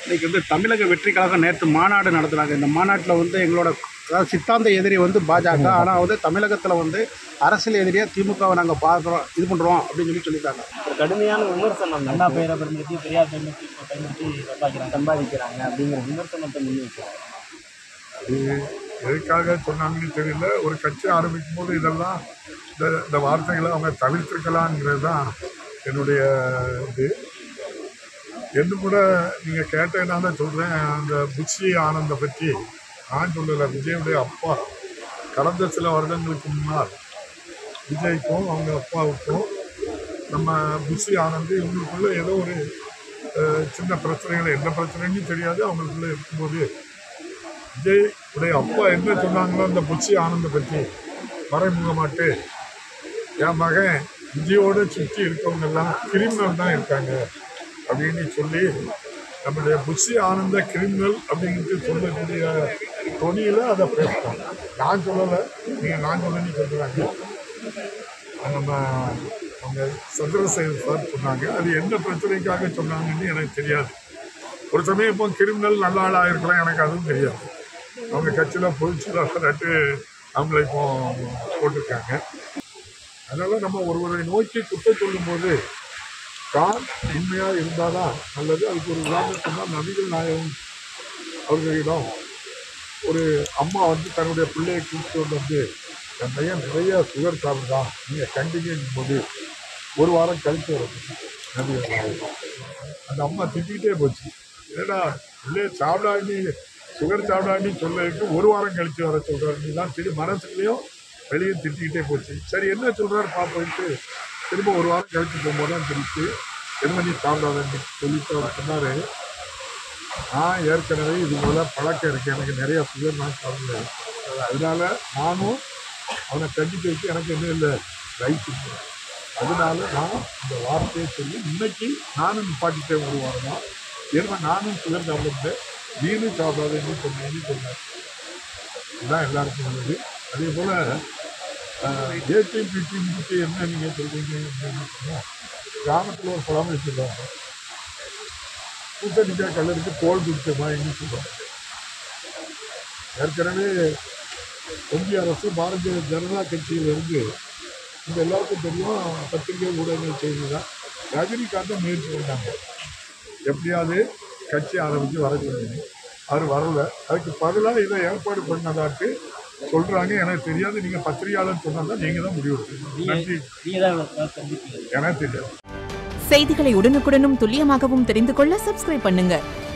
இன்னைக்கு வந்து தமிழக வெற்றி கழகம் நேற்று மாநாடு நடத்துனாங்க இந்த மாநாட்டில் வந்து எங்களோட அதாவது சித்தாந்த எதிரி வந்து பாஜக ஆனால் வந்து தமிழகத்தில் வந்து அரசியல் எதிரியாக திமுகவை நாங்கள் பார்க்குறோம் இது பண்ணுறோம் அப்படின்னு சொல்லி சொல்லியிருக்காங்க ஒரு கடுமையான விமர்சனம் அண்ணா பெயரை பயன்படுத்தி பெரியார் பயன்படுத்தி இப்போ பயன்படுத்தி சம்பாதிக்கிறாங்க சம்பாதிக்கிறாங்க அப்படிங்கிற விமர்சனத்தை முன்வைக்கிறாங்க அது எதுக்காக சொன்னாங்கன்னு தெரியல ஒரு கட்சி ஆரம்பிக்கும் போது இதெல்லாம் இந்த இந்த வார்த்தைகளை அவங்க தவிர்த்திருக்கலாங்கிறது தான் என்னுடைய இது என்று கூட நீங்கள் கேட்டதுனால சொல்கிறேன் அந்த புஷி ஆனந்தை பற்றி நான் சொல்லலை விஜயுடைய அப்பா கடந்த சில வருடங்களுக்கு முன்னால் விஜய்க்கும் அவங்க அப்பாவுக்கும் நம்ம புஷி ஆனந்த் இவங்களுக்குள்ள ஏதோ ஒரு அஹ், சின்ன பிரச்சனைகள் என்ன பிரச்சனைன்னு தெரியாது அவங்களுக்குள்ள இருக்கும்போது விஜய் உடைய அப்பா என்ன சொன்னாங்களோ அந்த புச்சி ஆனந்த பற்றி மறைமுகமாட்டு என் மகன் விஜயோட சுற்றி இருக்கவங்க எல்லாம் கிரிமினல் தான் இருக்காங்க அப்படின்னு சொல்லி நம்முடைய புஷி ஆனந்த கிரிமினல் அப்படின்ட்டு சொல்லக்கூடிய தொனியில் அதை பேசுகிறோம் நான் சொல்லலை நீங்கள் நான் சொல்லணும்னு சொல்கிறாங்க நம்ம அவங்க சந்திரசேகர் சார் சொன்னாங்க அது எந்த பிரச்சனைக்காக சொன்னாங்கன்னு எனக்கு தெரியாது ஒரு சமயம் இப்போ கிரிமினல் நல்ல ஆளாக இருக்கலாம் எனக்கு அதுவும் தெரியாது அவங்க கட்சியில் பொதுச்செயலாளர் நட்டு அவங்கள இப்போ போட்டிருக்காங்க அதனால நம்ம ஒருவரை நோக்கி குற்றம் சொல்லும்போது தான் உண்மையாக இருந்தால் தான் நல்லது அதுக்கு ஒரு உதாரணம் சொன்னால் நபிகள் நாயகம் அவர்களிடம் ஒரு அம்மா வந்து தன்னுடைய பிள்ளையை கூப்பிட்டு வந்து என் பையன் நிறைய சுகர் சாப்பிடுதான் நீங்கள் கண்டிங்கன்னு போது ஒரு வாரம் கழித்து வரும் நபிகள் நாயகம் அந்த அம்மா திட்டிகிட்டே போச்சு ஏடா பிள்ளைய சாப்பிடாண்டி சுகர் சாப்பிடாண்டி சொல்லதுக்கு ஒரு வாரம் கழிச்சு வர சொல்கிறாரு தான் சரி மனசுலையும் வெளியே திட்டிக்கிட்டே போச்சு சரி என்ன சொல்கிறாரு பார்ப்போன்ட்டு திரும்ப ஒரு வாரம் கழிச்சு போகும்போது தான் தெரிஞ்சு என்ன நீ சாப்பிடாதன்னு சொல்லிட்டு அவர் சொன்னார் நான் ஏற்கனவே இது போல பழக்கம் இருக்குது எனக்கு நிறைய சுகர் நான் சாப்பிடல அதனால நானும் அவனை கண்டித்து வச்சு எனக்கு என்ன இல்லை ரைட் இல்லை அதனால நான் இந்த வார்த்தையை சொல்லி இன்னைக்கு நானும் நிப்பாட்டிட்டேன் ஒரு வாரமா ஏன்னா நானும் சுகர் சாப்பிடுறேன் நீனும் சாப்பிடாதேன்னு சொன்னேன்னு சொன்னேன் இதுதான் எல்லாருக்கும் உள்ளது அதே போல் ஏடி பிடி முடிச்சு என்ன நீங்கள் சொல்கிறீங்க அப்படின்னு சொன்னால் கிராமத்தில் ஒரு பழம் வச்சுருக்காங்க பூத்தடிக்காய் கல்லருக்கு தோல் பிடிச்சமா என்ன சொல்கிறாங்க ஏற்கனவே ஒன்றிய அரசு பாரதிய ஜனதா கட்சியிலிருந்து இந்த எல்லாருக்கும் தெரியும் பத்திரிகை ஊடகங்கள் செய்தி தான் ரஜினிகாந்தை முயற்சி பண்ணாங்க எப்படியாவது கட்சி ஆரம்பித்து வர சொன்னீங்க அவர் வரல அதுக்கு பதிலாக இதை ஏற்பாடு பண்ணதாட்டு சொல்கிறாங்க எனக்கு தெரியாது நீங்கள் பத்திரிகையாளர் சொன்னால் தான் நீங்கள் தான் முடிவு எடுக்கணும். நன்றி நீங்க தான் இவ்வளவு சந்திப்பீங்க எனக்கு தெரியாது செய்திகளை உடனுக்குடனும் துல்லியமாகவும் தெரிந்து கொள்ள சப்ஸ்கிரைப் பண்ணுங்க